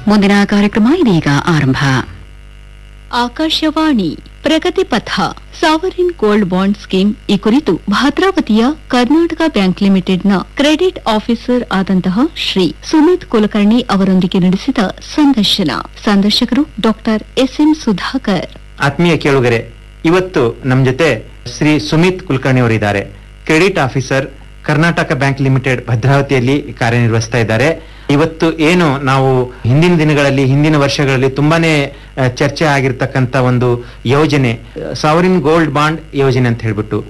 ಮುಂದಿನ ಕಾರ್ಯಕ್ರಮ ಇದೀಗ ಆರಂಭ ಆಕಾಶವಾಣಿ ಪ್ರಗತಿ ಪಥ ಸಾವರಿನ್ ಗೋಲ್ಡ್ ಬಾಂಡ್ ಸ್ಕೀಮ್ ಈ ಕುರಿತು ಭದ್ರಾವತಿಯ ಕರ್ನಾಟಕ ಬ್ಯಾಂಕ್ ಲಿಮಿಟೆಡ್ನ ಕ್ರೆಡಿಟ್ ಆಫೀಸರ್ ಆದಂತಹ ಶ್ರೀ ಸುಮಿತ್ ಕುಲಕರ್ಣಿ ಅವರೊಂದಿಗೆ ನಡೆಸಿದ ಸಂದರ್ಶನ ಸಂದರ್ಶಕರು ಡಾಕ್ಟರ್ ಎಸ್ಎಂ ಸುಧಾಕರ್ ಆತ್ಮೀಯ ಕೇಳುಗರೆ ಇವತ್ತು ನಮ್ಮ ಜೊತೆ ಶ್ರೀ ಸುಮಿತ್ ಕುಲಕರ್ಣಿ ಅವರಿದ್ದಾರೆ credit officer Karnataka bank limited ಭದ್ರಾವತಿಯಲ್ಲಿ ಕಾರ್ಯನಿರ್ವಹಿಸ್ತಾ ಇದ್ದಾರೆ ಇವತ್ತು ಏನು ನಾವು ಹಿಂದಿನ ದಿನಗಳಲ್ಲಿ ಹಿಂದಿನ ವರ್ಷಗಳಲ್ಲಿ ತುಂಬಾನೇ ಆ, ಚರ್ಚೆ ಆಗಿರ್ತಕ್ಕಂತ ಒಂದು ಯೋಜನೆ ಸಾವರಿನ್ ಗೋಲ್ಡ್ ಬಾಂಡ್ ಯೋಜನೆ ಅಂತ ಹೇಳ್ಬಿಟ್ಟು